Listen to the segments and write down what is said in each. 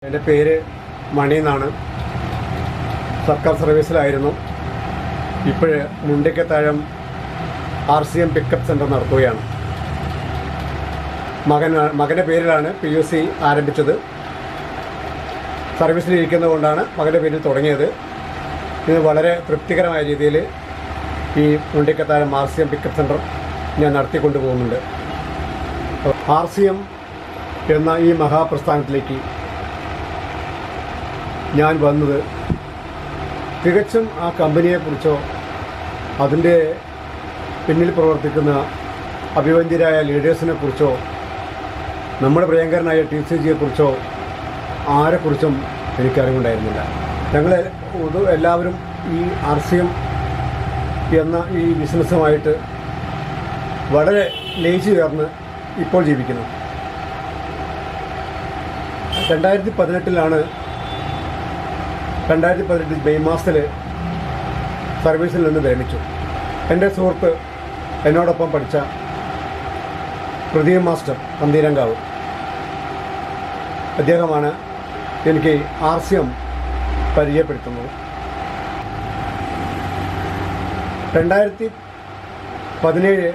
എൻ്റെ പേര് മണി എന്നാണ് സർക്കാർ സർവീസിലായിരുന്നു ഇപ്പോഴ് Mundikkathazham R C M pickup centre നടത്തുകയാണ് മകൻ മകൻ്റെ പേരിലാണ് പി യു സി ആരംഭിച്ചത് സർവീസിലിരിക്കുന്നത് കൊണ്ടാണ് മകൻ്റെ പേരിൽ തുടങ്ങിയത് ഇത് വളരെ തൃപ്തികരമായ രീതിയിൽ ഈ Mundikkathazham R C M pickup centre ഞാൻ നടത്തിക്കൊണ്ടു പോകുന്നുണ്ട് ആർ സി എം എന്ന ഈ മഹാപ്രസ്ഥാനത്തിലേക്ക് ഞാൻ വന്നത് തികച്ചും ആ കമ്പനിയെക്കുറിച്ചോ അതിൻ്റെ പിന്നിൽ പ്രവർത്തിക്കുന്ന അഭിവന്ദ്യരായ ലീഡേഴ്സിനെ കുറിച്ചോ നമ്മുടെ പ്രിയങ്കരനായ ടി സി ജിയെക്കുറിച്ചോ ആരെക്കുറിച്ചും എനിക്കറിവുണ്ടായിരുന്നില്ല ഞങ്ങൾ ഇത് എല്ലാവരും ഈ ആർ സി എം എന്ന ഈ ബിസിനസ്സുമായിട്ട് വളരെ ലയിച്ചു ചേർന്ന് ഇപ്പോൾ ജീവിക്കുന്നു രണ്ടായിരത്തി പതിനെട്ടിലാണ് രണ്ടായിരത്തി പതിനെട്ട് മെയ് മാസത്തിൽ സർവീസിൽ നിന്ന് വിരമിച്ചു എൻ്റെ സുഹൃത്ത് എന്നോടൊപ്പം പഠിച്ച പ്രദീപ് മാസ്റ്റർ പന്തീരങ്കാവ് അദ്ദേഹമാണ് എനിക്ക് ആർ സി എം പരിചയപ്പെടുത്തുന്നത് രണ്ടായിരത്തി പതിനേഴ്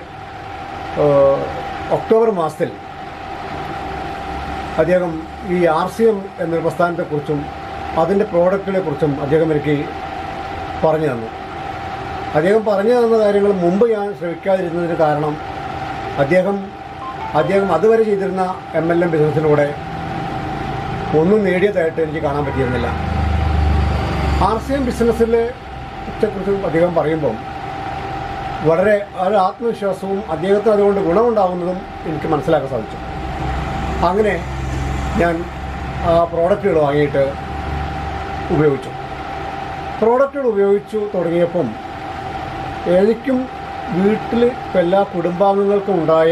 ഒക്ടോബർ മാസത്തിൽ അദ്ദേഹം ഈ ആർ സി എം എന്ന പ്രസ്ഥാനത്തെക്കുറിച്ചും അതിൻ്റെ പ്രോഡക്റ്റുകളെ കുറിച്ചും അദ്ദേഹം എനിക്ക് പറഞ്ഞു തന്നു അദ്ദേഹം പറഞ്ഞു തന്ന കാര്യങ്ങൾ മുമ്പ് ഞാൻ ശ്രമിക്കാതിരുന്നതിന് കാരണം അദ്ദേഹം അദ്ദേഹം അതുവരെ ചെയ്തിരുന്ന എം എൽ എം ബിസിനസ്സിലൂടെ ഒന്നും നേടിയതായിട്ട് എനിക്ക് കാണാൻ പറ്റിയിരുന്നില്ല ആർ സി എം ബിസിനസ്സിലെ കുറിച്ച് അദ്ദേഹം പറയുമ്പം വളരെ ഒരു ആത്മവിശ്വാസവും അദ്ദേഹത്തിന് അതുകൊണ്ട് ഗുണമുണ്ടാകുന്നതും എനിക്ക് മനസ്സിലാക്കാൻ സാധിച്ചു അങ്ങനെ ഞാൻ ആ പ്രോഡക്റ്റുകൾ വാങ്ങിയിട്ട് ഉപയോഗിച്ചു പ്രോഡക്റ്റുകൾ ഉപയോഗിച്ചു തുടങ്ങിയപ്പം എനിക്കും വീട്ടിൽ എല്ലാ കുടുംബാംഗങ്ങൾക്കും ഉണ്ടായ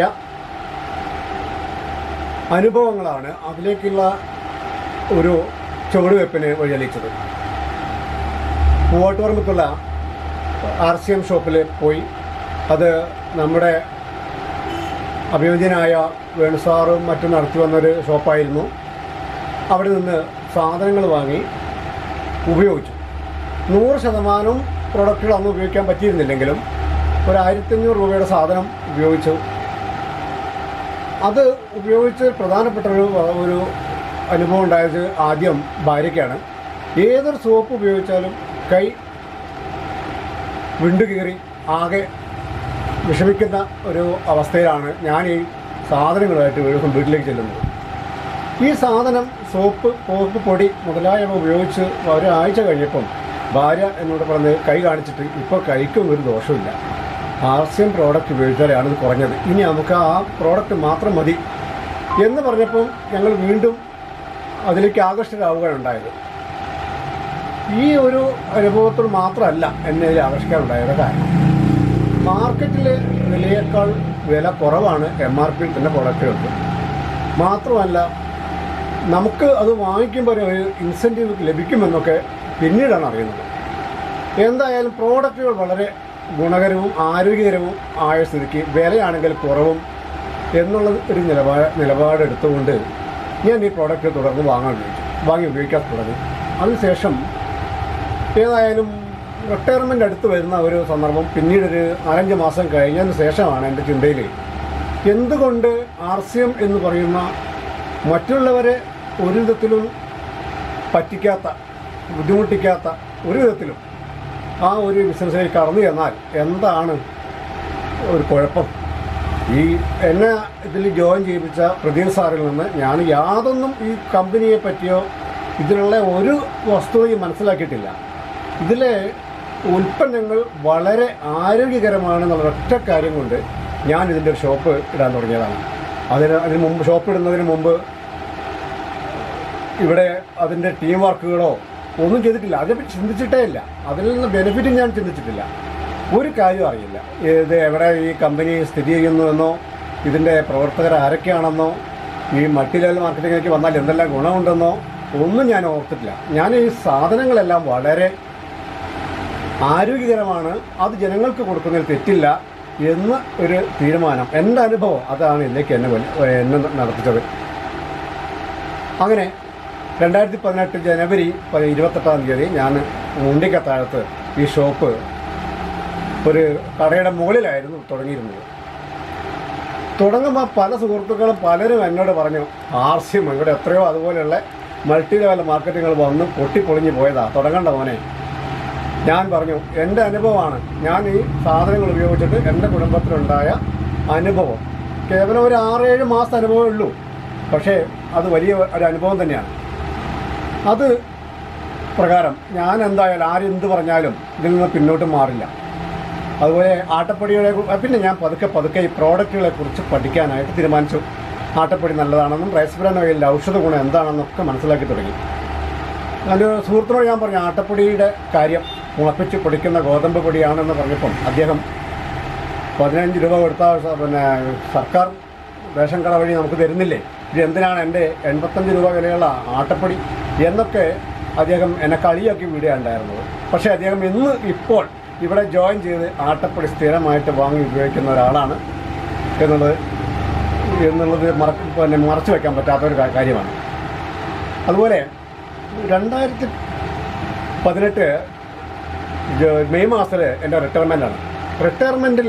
അനുഭവങ്ങളാണ് അതിലേക്കുള്ള ഒരു ചുവടുവെപ്പിന് വഴിയളിച്ചത് പൂവാട്ടുപറമ്പത്തുള്ള ആർ സി എം ഷോപ്പിൽ പോയി അത് നമ്മുടെ അഭിയോജ്യനായ വേണുസാറും മറ്റും നടത്തി വന്നൊരു ഷോപ്പായിരുന്നു അവിടെ നിന്ന് സാധനങ്ങൾ വാങ്ങി ഉപയോഗിച്ചു നൂറ് ശതമാനം പ്രൊഡക്റ്റുകൾ അന്ന് ഉപയോഗിക്കാൻ പറ്റിയിരുന്നില്ലെങ്കിലും ഒരു ആയിരത്തഞ്ഞൂറ് രൂപയുടെ സാധനം ഉപയോഗിച്ചു അത് ഉപയോഗിച്ച് പ്രധാനപ്പെട്ട ഒരു ഒരു അനുഭവം ഉണ്ടായത് ആദ്യം ഭാര്യയ്ക്കാണ് ഏതൊരു സോപ്പ് ഉപയോഗിച്ചാലും കൈ വിണ്ടുകീറി ആകെ വിഷമിക്കുന്ന ഒരു അവസ്ഥയിലാണ് ഞാൻ ഈ സാധനങ്ങളുമായിട്ട് ഒരു ദിവസം വീട്ടിലേക്ക് ചെല്ലുന്നത് ഈ സാധനം സോപ്പ് സോപ്പ് പൊടി മുതലായവ ഉപയോഗിച്ച് ഒരാഴ്ച കഴിഞ്ഞപ്പം ഭാര്യ എന്നോട് പറഞ്ഞ് കൈ കാണിച്ചിട്ട് ഇപ്പോൾ കൈക്കും ഒരു ദോഷമില്ല ആർസ്യം പ്രോഡക്റ്റ് ഉപയോഗിച്ചാലാണ് ഇത് കുറഞ്ഞത് ഇനി നമുക്ക് ആ പ്രോഡക്റ്റ് മാത്രം മതി എന്ന് പറഞ്ഞപ്പം ഞങ്ങൾ വീണ്ടും അതിലേക്ക് ആകർഷകരാവുകയാണ് ഉണ്ടായത് ഈ ഒരു അനുഭവത്തിൽ മാത്രമല്ല എന്നെ ഇതിൽ ആകർഷിക്കാനുണ്ടായത് കാരണം മാർക്കറ്റിലെ വിലയേക്കാൾ വില കുറവാണ് എം ആർ പിയിൽ തന്നെ പ്രൊഡക്റ്റുകൾക്ക് മാത്രമല്ല നമുക്ക് അത് വാങ്ങിക്കുമ്പോൾ ഒരു ഇൻസെൻറ്റീവ് ലഭിക്കുമെന്നൊക്കെ പിന്നീടാണ് അറിയുന്നത് എന്തായാലും പ്രോഡക്റ്റുകൾ വളരെ ഗുണകരവും ആരോഗ്യകരവും ആയ സ്ഥിതിക്ക് വിലയാണെങ്കിൽ കുറവും എന്നുള്ള ഒരു നിലപാട് നിലപാടെടുത്തുകൊണ്ട് ഞാൻ ഈ പ്രോഡക്റ്റ് തുടർന്ന് വാങ്ങാൻ ഉപയോഗിച്ചു വാങ്ങി ഉപയോഗിക്കാൻ തുടങ്ങി അതിനുശേഷം ഏതായാലും റിട്ടയർമെൻ്റ് അടുത്ത് വരുന്ന ഒരു സന്ദർഭം പിന്നീടൊരു നാലഞ്ച് മാസം കഴിഞ്ഞതിന് ശേഷമാണ് എൻ്റെ ചിന്തയിൽ എന്തുകൊണ്ട് ആർ സി എം എന്ന് പറയുന്ന മറ്റുള്ളവരെ ഒരു വിധത്തിലും പറ്റിക്കാത്ത ബുദ്ധിമുട്ടിക്കാത്ത ഒരു വിധത്തിലും ആ ഒരു ബിസിനസ്സിലേക്ക് കടന്നു ചെന്നാൽ എന്താണ് ഒരു കുഴപ്പം ഈ എന്നെ ഇതിൽ ജോയിൻ ചെയ്യിപ്പിച്ച പ്രദീപ് സാറിൽ നിന്ന് ഞാൻ യാതൊന്നും ഈ കമ്പനിയെ പറ്റിയോ ഇതിലുള്ള ഒരു വസ്തുതയും മനസ്സിലാക്കിയിട്ടില്ല ഇതിലെ ഉൽപ്പന്നങ്ങൾ വളരെ ആരോഗ്യകരമാണെന്നുള്ള ഒറ്റ കാര്യം കൊണ്ട് ഞാൻ ഇതിൻ്റെ ഒരു ഷോപ്പ് ഇടാൻ തുടങ്ങിയതാണ് അതിന് അതിന് മുമ്പ് ഷോപ്പ് ഇടുന്നതിന് മുമ്പ് ഇവിടെ അതിൻ്റെ ടീം വർക്കുകളോ ഒന്നും ചെയ്തിട്ടില്ല അതിനെപ്പറ്റി ചിന്തിച്ചിട്ടേ ഇല്ല അതിൽ നിന്ന് ബെനിഫിറ്റും ഞാൻ ചിന്തിച്ചിട്ടില്ല ഒരു കാര്യം അറിയില്ല ഇത് എവിടെ ഈ കമ്പനി സ്ഥിതി ചെയ്യുന്നുവെന്നോ ഇതിൻ്റെ പ്രവർത്തകർ ആരൊക്കെയാണെന്നോ ഈ മൾട്ടി ലെവൽ മാർക്കറ്റിങ്ങിലേക്ക് വന്നാൽ എന്തെല്ലാം ഗുണമുണ്ടെന്നോ ഒന്നും ഞാൻ ഓർത്തിട്ടില്ല ഞാൻ ഈ സാധനങ്ങളെല്ലാം വളരെ ആരോഗ്യകരമാണ് അത് ജനങ്ങൾക്ക് കൊടുക്കുന്നതിൽ തെറ്റില്ല എന്ന് ഒരു തീരുമാനം എൻ്റെ അനുഭവം അതാണ് ഇതിലേക്ക് എന്നെ വലി- എന്നെ നടത്തിച്ചത് അങ്ങനെ രണ്ടായിരത്തി പതിനെട്ട് ജനുവരി പ- ഇരുപത്തെട്ടാം തീയതി ഞാൻ മുണ്ടിക്കത്താഴത്ത് ഈ ഷോപ്പ് ഒരു കടയുടെ മുകളിലായിരുന്നു തുടങ്ങിയിരുന്നത് തുടങ്ങുമ്പോൾ പല സുഹൃത്തുക്കളും പലരും എന്നോട് പറഞ്ഞു ആർ സി എം ഇവിടെ എത്രയോ അതുപോലെയുള്ള മൾട്ടി ലെവൽ മാർക്കറ്റുകൾ വന്ന് പൊട്ടിപ്പൊളിഞ്ഞ് പോയതാ തുടങ്ങണ്ട മോനെ ഞാൻ പറഞ്ഞു എൻ്റെ അനുഭവമാണ് ഞാൻ ഈ സാധനങ്ങൾ ഉപയോഗിച്ചിട്ട് എൻ്റെ കുടുംബത്തിലുണ്ടായ അനുഭവം കേവലം ഒരു ആറേഴ് മാസം അനുഭവമേ ഉള്ളൂ പക്ഷേ അത് വലിയ ഒരു അനുഭവം തന്നെയാണ് അത് പ്രകാരം ഞാൻ എന്തായാലും ആരെന്ത് പറഞ്ഞാലും ഇതിൽ നിന്ന് പിന്നോട്ട് മാറില്ല അതുപോലെ ആട്ടപ്പൊടികളെ കു- പിന്നെ ഞാൻ പതുക്കെ പതുക്കെ ഈ പ്രോഡക്റ്റുകളെ കുറിച്ച് പഠിക്കാനായിട്ട് തീരുമാനിച്ചു ആട്ടപ്പൊടി നല്ലതാണെന്നും റൈസ് ബ്രാൻ ഓയിലിൻ്റെ ഔഷധ ഗുണം എന്താണെന്നൊക്കെ മനസ്സിലാക്കി തുടങ്ങി എൻ്റെ സുഹൃത്തിനോട് ഞാൻ പറഞ്ഞു ആട്ടപ്പൊടിയുടെ കാര്യം മുളപ്പിച്ച് പൊടിക്കുന്ന ഗോതമ്പ് പൊടിയാണെന്ന് പറഞ്ഞപ്പം അദ്ദേഹം പതിനഞ്ച് രൂപ കൊടുത്താൽ സ- പിന്നെ സർക്കാർ റേഷൻ കട വഴി നമുക്ക് തരുന്നില്ലേ ഇത് എന്തിനാണ് എൻ്റെ എൺപത്തഞ്ച് രൂപ വിലയുള്ള ആട്ടപ്പൊടി എന്നൊക്കെ അദ്ദേഹം എന്നെ കളിയാക്കി വിടുകയുണ്ടായിരുന്നത് പക്ഷേ അദ്ദേഹം ഇന്ന് ഇപ്പോൾ ഇവിടെ ജോയിൻ ചെയ്ത് ആട്ടപ്പൊടി സ്ഥിരമായിട്ട് വാങ്ങി ഉപയോഗിക്കുന്ന ഒരാളാണ് എന്നുള്ളത് എന്നുള്ളത് മറ പിന്നെ മറച്ചു വെക്കാൻ പറ്റാത്തൊരു കാ- കാര്യമാണ് അതുപോലെ രണ്ടായിരത്തി പതിനെട്ട് ജ- മെയ് മാസത്തിൽ എൻ്റെ റിട്ടയർമെൻ്റാണ് റിട്ടയർമെൻറ്റിൽ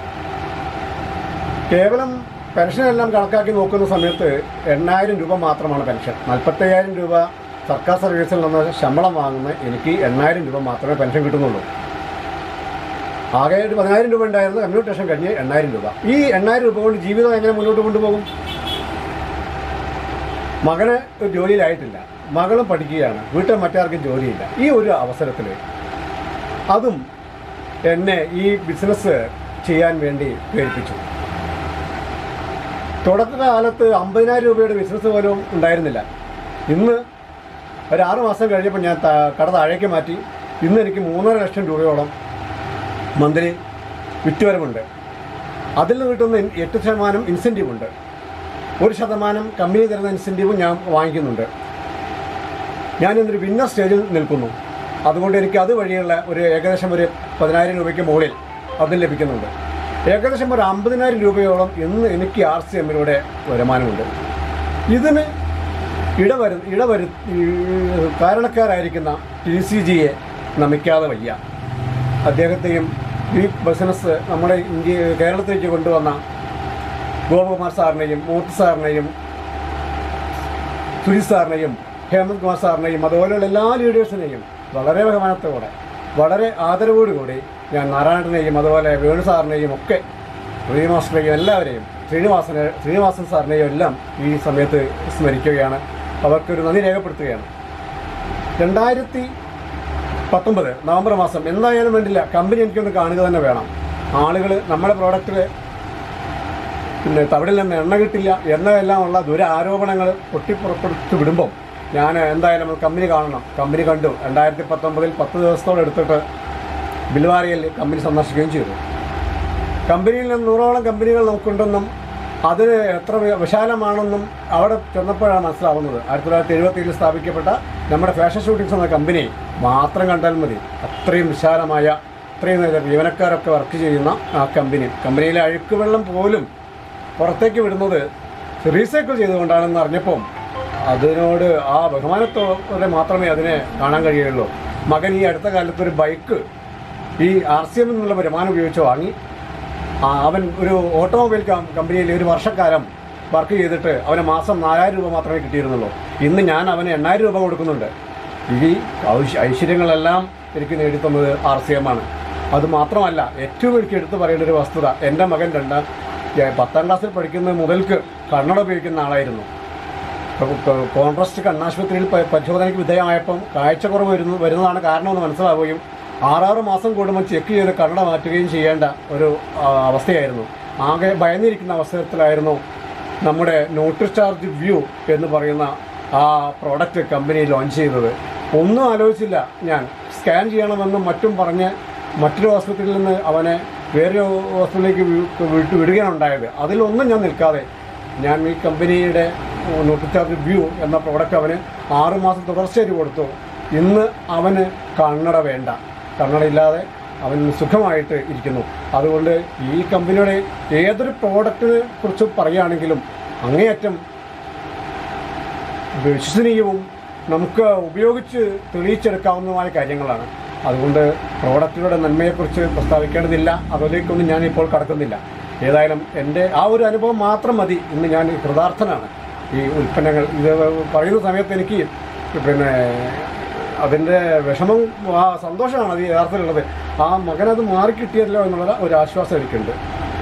കേവലം പെൻഷനെല്ലാം കണക്കാക്കി നോക്കുന്ന സമയത്ത് എണ്ണായിരം രൂപ മാത്രമാണ് പെൻഷൻ നാൽപ്പത്തയ്യായിരം രൂപ സർക്കാർ സർവീസിൽ നിന്ന് ശമ്പളം വാങ്ങുന്ന എനിക്ക് എണ്ണായിരം രൂപ മാത്രമേ പെൻഷൻ കിട്ടുന്നുള്ളൂ ആകെ ഒരു പതിനായിരം രൂപ ഉണ്ടായിരുന്നു കമ്മ്യൂട്ടേഷൻ കഴിഞ്ഞ് എണ്ണായിരം രൂപ ഈ എണ്ണായിരം രൂപ കൊണ്ട് ജീവിതം എങ്ങനെ മുന്നോട്ട് കൊണ്ടുപോകും മകന് ഒരു ജോലിയിലായിട്ടില്ല മകളും പഠിക്കുകയാണ് വീട്ടിൽ മറ്റാർക്കും ജോലിയില്ല ഈ ഒരു അവസരത്തിൽ അതും എന്നെ ഈ ബിസിനസ് ചെയ്യാൻ വേണ്ടി പ്രേരിപ്പിച്ചു തുടക്കകാലത്ത് അമ്പതിനായിരം രൂപയുടെ ബിസിനസ് പോലും ഉണ്ടായിരുന്നില്ല ഇന്ന് ഒരു ആറ് മാസം കഴിഞ്ഞപ്പോൾ ഞാൻ ത- കട താഴേക്ക് മാറ്റി ഇന്ന് എനിക്ക് മൂന്നര ലക്ഷം രൂപയോളം മന്ത്ലി വിറ്റുവരവുണ്ട് അതിൽ നിന്ന് കിട്ടുന്ന ഇൻ- എട്ട് ശതമാനം ഇൻസെൻറ്റീവ് ഉണ്ട് ഒരു ശതമാനം കമ്പനി തരുന്ന ഇൻസെൻറ്റീവും ഞാൻ വാങ്ങിക്കുന്നുണ്ട് ഞാൻ ഇന്നൊരു വിന്നർ സ്റ്റേജിൽ നിൽക്കുന്നു അതുകൊണ്ട് എനിക്ക് അത് വഴിയുള്ള ഒരു ഏകദേശം ഒരു പതിനായിരം രൂപയ്ക്ക് മുകളിൽ അത് ലഭിക്കുന്നുണ്ട് ഏകദേശം ഒരു അമ്പതിനായിരം രൂപയോളം ഇന്ന് എനിക്ക് ആർ സി എമ്മിലൂടെ വരുമാനമുണ്ട് ഇതിന് ഇടവരു ഇടവരു ഈ കാരണക്കാരായിരിക്കുന്ന ടി സി ജിയെ നമിക്കാതെ വയ്യ അദ്ദേഹത്തെയും ഈ ബിസിനസ് നമ്മുടെ ഇന്ത്യ കേരളത്തിലേക്ക് കൊണ്ടുവന്ന ഗോപകുമാർ സാറിനെയും മൂർത്തി സാറിനെയും സുജിത് സാറിനെയും ഹേമന്ത് കുമാർ സാറിനെയും അതുപോലെയുള്ള എല്ലാ ലീഡേഴ്സിനെയും വളരെ ബഹുമാനത്തോടെ വളരെ ആദരവോടുകൂടി ഞാൻ നാരായണനെയും അതുപോലെ വേണു സാറിനെയും ഒക്കെ ശ്രീ മാസ്റ്ററെയും എല്ലാവരെയും ശ്രീനിവാസനെ ശ്രീനിവാസൻ സാറിനെയും എല്ലാം ഈ സമയത്ത് സ്മരിക്കുകയാണ് അവർക്കൊരു നന്ദി രേഖപ്പെടുത്തുകയാണ് രണ്ടായിരത്തി പത്തൊമ്പത് നവംബർ മാസം എന്തായാലും വേണ്ടില്ല കമ്പനി എനിക്കൊന്ന് കാണുക തന്നെ വേണം ആളുകൾ നമ്മുടെ പ്രോഡക്റ്റിൽ പിന്നെ തവിടിൽ നിന്ന് എണ്ണ കിട്ടില്ല എന്നെല്ലാം ഉള്ള ദുരാരോപണങ്ങൾ പൊട്ടിപ്പുറപ്പെടുത്തി വിടുമ്പം ഞാൻ എന്തായാലും അത് കമ്പനി കാണണം കമ്പനി കണ്ടു രണ്ടായിരത്തി പത്തൊമ്പതിൽ പത്ത് ദിവസത്തോളം എടുത്തിട്ട് ബിൽവാരിയിൽ കമ്പനി സന്ദർശിക്കുകയും ചെയ്തു കമ്പനിയിൽ നിന്ന് നൂറോളം കമ്പനികൾ നമുക്കുണ്ടെന്നും അതിന് എത്ര വി- വിശാലമാണെന്നും അവിടെ ചെന്നപ്പോഴാണ് മനസ്സിലാവുന്നത് ആയിരത്തി തൊള്ളായിരത്തി എഴുപത്തിയേഴിൽ സ്ഥാപിക്കപ്പെട്ട നമ്മുടെ ഫാഷൻ ഷൂട്ടിങ്സ് എന്ന കമ്പനി മാത്രം കണ്ടാൽ മതി അത്രയും വിശാലമായ അത്രയും നേരം ജീവനക്കാരൊക്കെ വർക്ക് ചെയ്യുന്ന ആ കമ്പനി കമ്പനിയിലെ അഴുക്ക് വെള്ളം പോലും പുറത്തേക്ക് വിടുന്നത് റീസൈക്കിൾ ചെയ്തുകൊണ്ടാണെന്ന് അറിഞ്ഞപ്പം അതിനോട് ആ ബഹുമാനത്തോടെ മാത്രമേ അതിനെ കാണാൻ കഴിയുള്ളൂ മകൻ ഈ അടുത്ത കാലത്ത് ഒരു ബൈക്ക് ഈ ആർ സി എമ്മിൽ നിന്നുള്ള വരുമാനം ഉപയോഗിച്ച് വാങ്ങി ആ, അവൻ ഒരു ഓട്ടോമൊബൈൽ കം- കമ്പനിയിൽ ഒരു വർഷക്കാലം വർക്ക് ചെയ്തിട്ട് അവന് മാസം നാലായിരം രൂപ മാത്രമേ കിട്ടിയിരുന്നുള്ളൂ ഇന്ന് ഞാൻ അവന് എണ്ണായിരം രൂപ കൊടുക്കുന്നുണ്ട് ഈ ഐശ്വ- ഐശ്വര്യങ്ങളെല്ലാം എനിക്ക് നേടിത്തന്നത് ആർ സി എം ആണ് അത് മാത്രമല്ല ഏറ്റവും എനിക്ക് എടുത്തു പറയേണ്ട ഒരു വസ്തുത എൻ്റെ മകൻ രണ്ടാം ഏ, പത്താം ക്ലാസ്സിൽ പഠിക്കുന്ന മുതൽക്ക് കണ്ണട ഉപയോഗിക്കുന്ന ആളായിരുന്നു കോൺട്രസ്റ്റ് കണ്ണാശുപത്രിയിൽ പ- പരിശോധനയ്ക്ക് വിധേയമായപ്പം കാഴ്ചക്കുറവ് വരുന്നു വരുന്നതാണ് കാരണമെന്ന് മനസ്സിലാവുകയും ആറാറ് മാസം കൂടുമ്പോൾ ചെക്ക് ചെയ്ത് കണ്ണട മാറ്റുകയും ചെയ്യേണ്ട ഒരു ആ, അവസ്ഥയായിരുന്നു ആകെ ഭയന്നിരിക്കുന്ന അവസരത്തിലായിരുന്നു നമ്മുടെ നോട്ടീസ് ചാർജ് വ്യൂ എന്ന് പറയുന്ന ആ പ്രോഡക്റ്റ് കമ്പനി ലോഞ്ച് ചെയ്തത് ഒന്നും ആലോചിച്ചില്ല ഞാൻ സ്കാൻ ചെയ്യണമെന്നും മറ്റും പറഞ്ഞ് മറ്റൊരു ഹോസ്പിറ്റലിൽ നിന്ന് അവനെ വേറൊരു ഹോസ്പിറ്റലിലേക്ക് വി- വിട്ട് വിടുകയാണ് ഉണ്ടായത് അതിലൊന്നും ഞാൻ നിൽക്കാതെ ഞാൻ ഈ കമ്പനിയുടെ നോട്ടീസ് ചാർജ് വ്യൂ എന്ന പ്രോഡക്റ്റ് അവന് ആറ് മാസം തുടർച്ചയായിട്ട് കൊടുത്തു ഇന്ന് അവന് കണ്ണട വേണ്ട കണ്ണട ഇല്ലാതെ അവൻ സുഖമായിട്ട് ഇരിക്കുന്നു അതുകൊണ്ട് ഈ കമ്പനിയുടെ ഏതൊരു പ്രോഡക്റ്റിനെ കുറിച്ച് പറയുകയാണെങ്കിലും അങ്ങേയറ്റം വിശ്വസനീയവും നമുക്ക് ഉപയോഗിച്ച് തെളിയിച്ചെടുക്കാവുന്നതുമായ കാര്യങ്ങളാണ് അതുകൊണ്ട് പ്രോഡക്റ്റുകളുടെ നന്മയെക്കുറിച്ച് പ്രസ്താവിക്കേണ്ടതില്ല അതിലേക്കൊന്നും ഞാൻ ഇപ്പോൾ കടക്കുന്നില്ല ഏതായാലും എൻ്റെ ആ ഒരു അനുഭവം മാത്രം മതി ഇന്ന് ഞാൻ കൃതാർത്ഥനാണ് ഈ ഉൽപ്പന്നങ്ങൾ ഇത് പറയുന്ന സമയത്ത് എനിക്ക് പിന്നെ അതിൻ്റെ വിഷമവും ആ സന്തോഷമാണ് അത് യഥാർത്ഥത്തിലുള്ളത് ആ മകനത് മാറിക്കിട്ടിയല്ലോ എന്നുള്ള ഒരു ആശ്വാസം എനിക്കുണ്ട്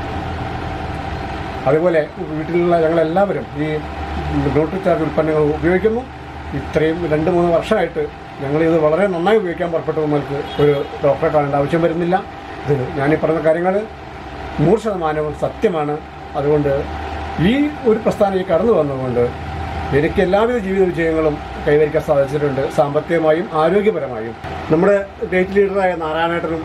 അതുപോലെ വീട്ടിലുള്ള ഞങ്ങളെല്ലാവരും ഈ ന്യൂട്രിചാർജ് ഉൽപ്പന്നങ്ങൾ ഉപയോഗിക്കുന്നു ഇത്രയും രണ്ട് മൂന്ന് വർഷമായിട്ട് ഞങ്ങളിത് വളരെ നന്നായി ഉപയോഗിക്കാൻ പുറപ്പെട്ടു നമ്മൾക്ക് ഒരു ഡോക്ടറെ കാണേണ്ട ആവശ്യം വരുന്നില്ല ഇത് ഞാനീ പറഞ്ഞ കാര്യങ്ങൾ നൂറ് ശതമാനവും സത്യമാണ് അതുകൊണ്ട് ഈ ഒരു പ്രസ്ഥാനം ഈ കടന്നു വന്നതുകൊണ്ട് എനിക്ക് എല്ലാവിധ ജീവിത വിജയങ്ങളും കൈവരിക്കാൻ സാധിച്ചിട്ടുണ്ട് സാമ്പത്തികമായും ആരോഗ്യപരമായും നമ്മുടെ സ്റ്റേറ്റ് ലീഡറായ നാരായണേട്ടനും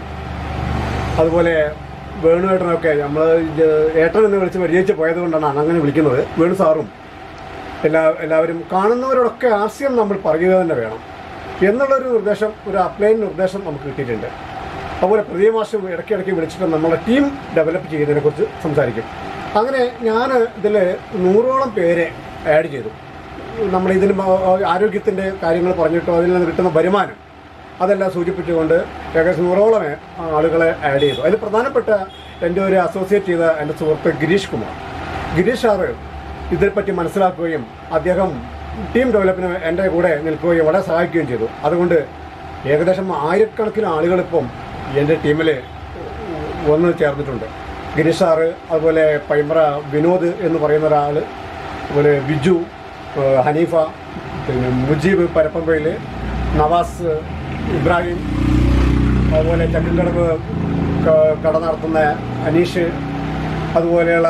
അതുപോലെ വേണുവേട്ടനൊക്കെ നമ്മൾ ഏട്ടൻ എന്ന് വിളിച്ച് പരിചയിച്ച് പോയത് കൊണ്ടാണ് അങ്ങനെ വിളിക്കുന്നത് വേണു സാറും എല്ലാ എല്ലാവരും കാണുന്നവരോടൊക്കെ ആശയം നമ്മൾ പറയുക തന്നെ വേണം എന്നുള്ളൊരു നിർദ്ദേശം ഒരു അപ്ലൈൻ നിർദ്ദേശം നമുക്ക് കിട്ടിയിട്ടുണ്ട് അതുപോലെ പ്രതിയ മാസം ഇടയ്ക്കിടയ്ക്ക് വിളിച്ചിട്ട് നമ്മളെ ടീം ഡെവലപ്പ് ചെയ്യുന്നതിനെക്കുറിച്ച് സംസാരിക്കും അങ്ങനെ ഞാൻ ഇതിൽ നൂറോളം പേരെ ആഡ് ചെയ്തു നമ്മൾ ഇതിന് ആരോഗ്യത്തിൻ്റെ കാര്യങ്ങൾ പറഞ്ഞിട്ടോ അതിൽ നിന്ന് കിട്ടുന്ന വരുമാനം അതെല്ലാം സൂചിപ്പിച്ചുകൊണ്ട് ഏകദേശം നൂറോളം ആളുകളെ ആഡ് ചെയ്തു അതിൽ പ്രധാനപ്പെട്ട എൻ്റെ ഒരു അസോസിയേറ്റ് ചെയ്ത എൻ്റെ സുഹൃത്ത് ഗിരീഷ് കുമാർ ഗിരീഷ് സാറ് ഇതിനെപ്പറ്റി മനസ്സിലാക്കുകയും അദ്ദേഹം ടീം ഡെവലപ്പിന് എൻ്റെ കൂടെ നിൽക്കുകയും വളരെ സഹായിക്കുകയും ചെയ്തു അതുകൊണ്ട് ഏകദേശം ആയിരക്കണക്കിന് ആളുകളിപ്പം എൻ്റെ ടീമിൽ വന്ന് ചേർന്നിട്ടുണ്ട് ഗിരീഷ് സാറ് അതുപോലെ പൈമ്പ്ര വിനോദ് എന്ന് പറയുന്ന ഒരാൾ അതുപോലെ ബിജു ഏഹ് ഹനീഫ പിന്നെ മുജീബ് പരപ്പമ്പയിൽ നവാസ് ഇബ്രാഹിം അതുപോലെ ചക്കിൻകടവ് ക- കട നടത്തുന്ന അനീഷ് അതുപോലെയുള്ള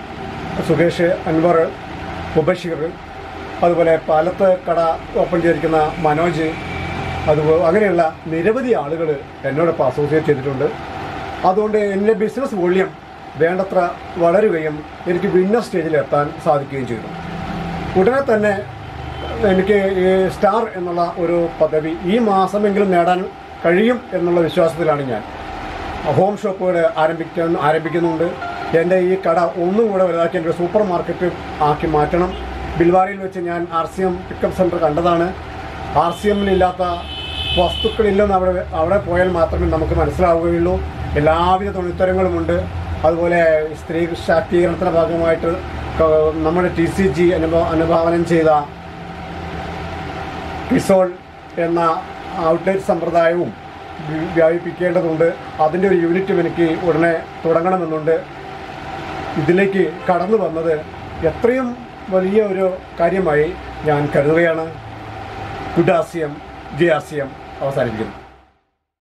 സുകേഷ് അൻവർ മുബഷീർ അതുപോലെ പാലത്ത് കട ഓപ്പൺ ചെയ്തിരിക്കുന്ന മനോജ് അതുപോലെ അങ്ങനെയുള്ള നിരവധി ആളുകൾ എന്നോടൊപ്പം അസോസിയേറ്റ് ചെയ്തിട്ടുണ്ട് അതുകൊണ്ട് എൻ്റെ ബിസിനസ് വോള്യം വേണ്ടത്ര വളരുകയും എനിക്ക് വിന്നർ സ്റ്റേജിൽ എത്താൻ സാധിക്കുകയും ചെയ്തു ഉടനെ തന്നെ എനിക്ക് ഈ സ്റ്റാർ എന്നുള്ള ഒരു പദവി ഈ മാസമെങ്കിലും നേടാൻ കഴിയും എന്നുള്ള വിശ്വാസത്തിലാണ് ഞാൻ ഹോം ഷോപ്പുകൾ ആരംഭിക്കാൻ ആരംഭിക്കുന്നുണ്ട് എൻ്റെ ഈ കട ഒന്നും കൂടെ വലുതാക്കി എൻ്റെ സൂപ്പർ മാർക്കറ്റ് ആക്കി മാറ്റണം ബിൽവാരയിൽ വെച്ച് ഞാൻ R C M pickup centre കണ്ടതാണ് ആർ സി എമ്മിലില്ലാത്ത വസ്തുക്കളില്ലെന്ന് അവിടെ അവിടെ പോയാൽ മാത്രമേ നമുക്ക് മനസ്സിലാവുകയുള്ളൂ എല്ലാവിധ തുണിത്തരങ്ങളുമുണ്ട് അതുപോലെ സ്ത്രീ ശാക്തീകരണത്തിൻ്റെ ഭാഗമായിട്ട് ക- നമ്മുടെ ടി സി ജി അനുഭവ അനുഭാവനം ചെയ്ത കിസോൾ എന്ന ഔട്ട്ലെറ്റ് സമ്പ്രദായവും വി- വ്യാപിപ്പിക്കേണ്ടതുണ്ട് അതിൻ്റെ ഒരു യൂണിറ്റും എനിക്ക് ഉടനെ തുടങ്ങണമെന്നുണ്ട് ഇതിലേക്ക് കടന്നു വന്നത് എത്രയും വലിയ ഒരു കാര്യമായി ഞാൻ കരുതുകയാണ് ഗുഡ് ആശയം ജയ ആശയം അവസാനിപ്പിക്കുന്നു